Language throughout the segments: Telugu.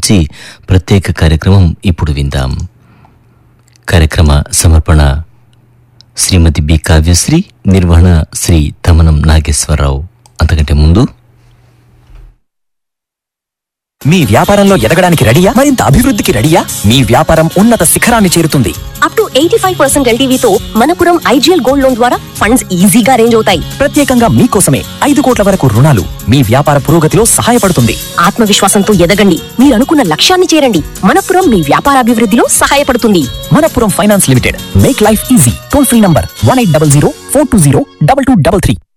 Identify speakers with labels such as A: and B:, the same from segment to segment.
A: గురించి ప్రత్యేక కార్యక్రమం ఇప్పుడు విందాం కార్యక్రమ సమర్పణ శ్రీమతి బి కావ్యశ్రీ నిర్వహణ శ్రీ తమనం నాగేశ్వరరావు అంతకంటే ముందు
B: మీ వ్యాపారంలో ఎదగడానికి రెడీయా మరింత అభివృద్ధికి రెడీయా మీ వ్యాపారం ఉన్నత శిఖరాన్ని చేరుతుంది
C: up to eighty five percent ఎల్టీవీతో మనపురం ఐజీఎల్ గోల్డ్ లోన్ ద్వారా ఫండ్స్ ఈజీగా అరేంజ్ అవుతాయి
B: ప్రత్యేకంగా మీకోసమే ఐదు కోట్ల వరకు రుణాలు మీ వ్యాపార పురోగతిలో సహాయపడుతుంది
C: ఆత్మవిశ్వాసంతో ఎదగండి మీరు అనుకున్న లక్ష్యాన్ని చేరండి మనపురం మీ వ్యాపారాభివృద్ధిలో సహాయపడుతుంది
B: Manappuram finance limited make life easy toll free number one eight double zero four two zero double two double three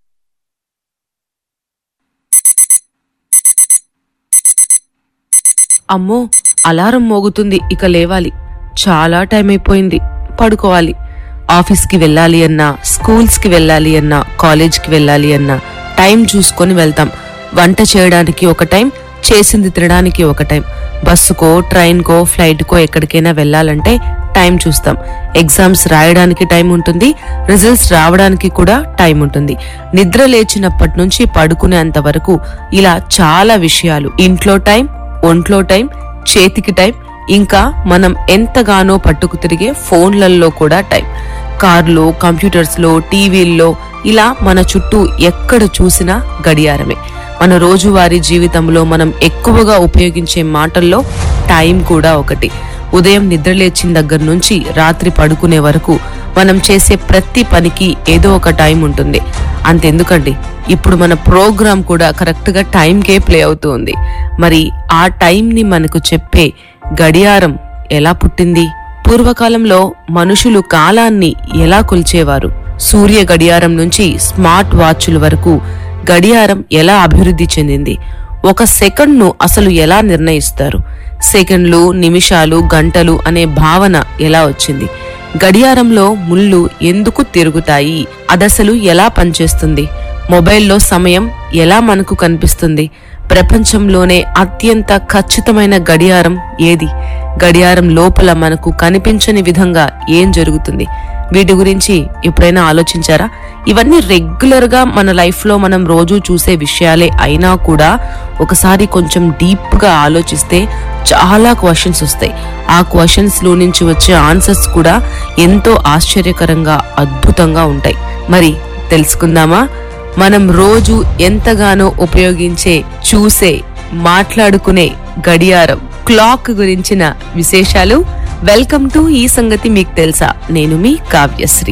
D: అమ్మో అలారం మోగుతుంది ఇక లేవాలి చాలా టైం అయిపోయింది పడుకోవాలి ఆఫీస్కి వెళ్ళాలి అన్నా స్కూల్స్కి వెళ్ళాలి అన్నా కాలేజ్కి వెళ్ళాలి అన్నా టైం చూసుకొని వెళ్తాం వంట చేయడానికి ఒక టైం చేసింది తినడానికి ఒక టైం బస్సుకో ట్రైన్కో ఫ్లైట్కో ఎక్కడికైనా వెళ్ళాలంటే టైం చూస్తాం ఎగ్జామ్స్ రాయడానికి టైం ఉంటుంది రిజల్ట్స్ రావడానికి కూడా టైం ఉంటుంది నిద్ర లేచినప్పటి నుంచి పడుకునేంత వరకు ఇలా చాలా విషయాలు ఇంట్లో టైం ఒంట్లో టైం చేతికి టైం ఇంకా మనం ఎంతగానో పట్టుకు తిరిగే ఫోన్లలో కూడా టైం కార్లో కంప్యూటర్స్లో టీవీల్లో ఇలా మన చుట్టూ ఎక్కడ చూసినా గడియారమే మన రోజువారీ జీవితంలో మనం ఎక్కువగా ఉపయోగించే మాటల్లో టైం కూడా ఒకటి ఉదయం నిద్రలేచిన దగ్గర నుంచి రాత్రి పడుకునే వరకు మనం చేసే ప్రతి పనికి ఏదో ఒక టైం ఉంటుంది అంతెందుకండి ఇప్పుడు మన ప్రోగ్రామ్ కూడా కరెక్ట్ గా టైంకే ప్లే అవుతూ ఉంది మరి ఆ టైంని మనకు చెప్పే గడియారం ఎలా పుట్టింది పూర్వకాలంలో మనుషులు కాలాన్ని ఎలా కొలిచేవారు సూర్య గడియారం నుంచి స్మార్ట్ వాచ్ల వరకు గడియారం ఎలా అభివృద్ధి చెందింది ఒక సెకండ్ను అసలు ఎలా నిర్ణయిస్తారు సెకండ్లు నిమిషాలు గంటలు అనే భావన ఎలా వచ్చింది గడియారంలో ముళ్ళు ఎందుకు తిరుగుతాయి అదసలు ఎలా పనిచేస్తుంది మొబైల్లో సమయం ఎలా మనకు కనిపిస్తుంది ప్రపంచంలోనే అత్యంత ఖచ్చితమైన గడియారం ఏది గడియారం లోపల మనకు కనిపించని విధంగా ఏం జరుగుతుంది వీటి గురించి ఎప్పుడైనా ఆలోచించారా ఇవన్నీ రెగ్యులర్ గా మన లైఫ్ లో మనం రోజు చూసే విషయాలే అయినా కూడా ఒకసారి కొంచెం డీప్ గా ఆలోచిస్తే చాలా క్వశ్చన్స్ వస్తాయి ఆ క్వశ్చన్స్ లో నుంచి వచ్చే ఆన్సర్స్ కూడా ఎంతో ఆశ్చర్యకరంగా అద్భుతంగా ఉంటాయి మరి తెలుసుకుందామా మనం రోజు ఎంతగానో ఉపయోగించే చూసే మాట్లాడుకునే గడియారం క్లాక్ గురించిన విశేషాలు వెల్కమ్ టు ఈ సంగతి మీకు తెలుసా నేను మీ కావ్యశ్రీ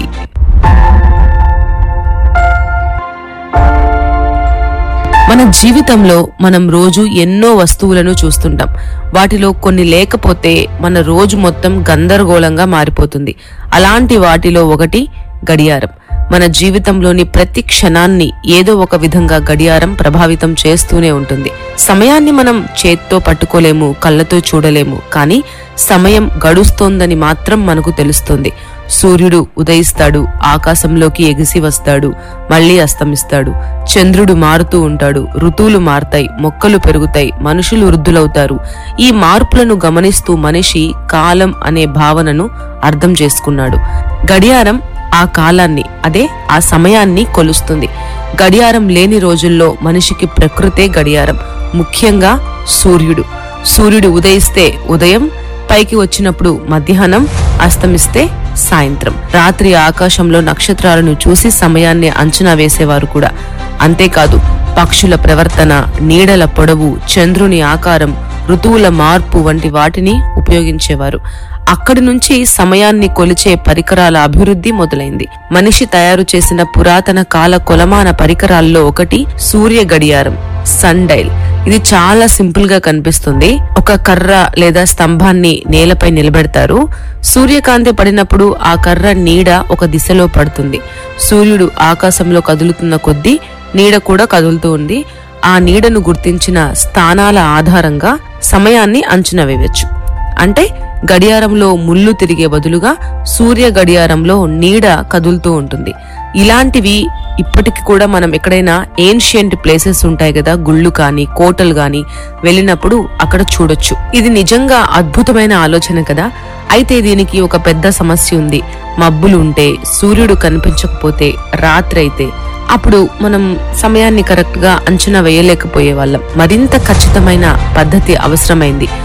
D: మన జీవితంలో మనం రోజు ఎన్నో వస్తువులను చూస్తుంటాం వాటిలో కొన్ని లేకపోతే మన రోజు మొత్తం గందరగోళంగా మారిపోతుంది అలాంటి వాటిలో ఒకటి గడియారం మన జీవితంలోని ప్రతి క్షణాన్ని ఏదో ఒక విధంగా గడియారం ప్రభావితం చేస్తూనే ఉంటుంది సమయాన్ని మనం చేత్తో పట్టుకోలేము కళ్ళతో చూడలేము కానీ సమయం గడుస్తోందని మాత్రం మనకు తెలుస్తుంది సూర్యుడు ఉదయిస్తాడు ఆకాశంలోకి ఎగిసి వస్తాడు మళ్ళీ అస్తమిస్తాడు చంద్రుడు మారుతూ ఉంటాడు ఋతువులు మారతాయి మొక్కలు పెరుగుతాయి మనుషులు వృద్ధులవుతారు ఈ మార్పులను గమనిస్తూ మనిషి కాలం అనే భావనను అర్థం చేసుకున్నాడు గడియారం ఆ కాలాన్ని అదే ఆ సమయాన్ని కొలుస్తుంది గడియారం లేని రోజుల్లో మనిషికి ప్రకృతే గడియారం ముఖ్యంగా సూర్యుడు సూర్యుడు ఉదయిస్తే ఉదయం పైకి వచ్చినప్పుడు మధ్యాహ్నం అస్తమిస్తే సాయంత్రం రాత్రి ఆకాశంలో నక్షత్రాలను చూసి సమయాన్ని అంచనా వేసేవారు కూడా అంతేకాదు పక్షుల ప్రవర్తన నీడల పొడవు చంద్రుని ఆకారం ఋతువుల మార్పు వంటి వాటిని ఉపయోగించేవారు అక్కడి నుంచి సమయాన్ని కొలిచే పరికరాల అభివృద్ధి మొదలైంది మనిషి తయారు చేసిన పురాతన కాల కొలమాన పరికరాల్లో ఒకటి సూర్య గడియారం సన్ డైల్ ఇది చాలా సింపుల్ గా కనిపిస్తుంది ఒక కర్ర లేదా స్తంభాన్ని నేలపై నిలబెడతారు సూర్యకాంతి పడినప్పుడు ఆ కర్ర నీడ ఒక దిశలో పడుతుంది సూర్యుడు ఆకాశంలో కదులుతున్న కొద్దీ నీడ కూడా కదులుతూ ఉంది ఆ నీడను గుర్తించిన స్థానాల ఆధారంగా సమయాన్ని అంచనా వేయవచ్చు అంటే గడియారంలో ముళ్ళు తిరిగే బదులుగా సూర్య గడియారంలో నీడ కదులుతూ ఉంటుంది ఇలాంటివి ఇప్పటికి కూడా మనం ఎక్కడైనా ఏన్షియంట్ ప్లేసెస్ ఉంటాయి కదా గుళ్ళు కానీ కోటలు కానీ వెళ్ళినప్పుడు అక్కడ చూడొచ్చు ఇది నిజంగా అద్భుతమైన ఆలోచన కదా అయితే దీనికి ఒక పెద్ద సమస్య ఉంది మబ్బులు ఉంటే సూర్యుడు కనిపించకపోతే రాత్రి అయితే అప్పుడు మనం సమయాన్ని కరెక్ట్ గా అంచనా వేయలేకపోయే వాళ్ళం మరింత ఖచ్చితమైన పద్ధతి అవసరమైంది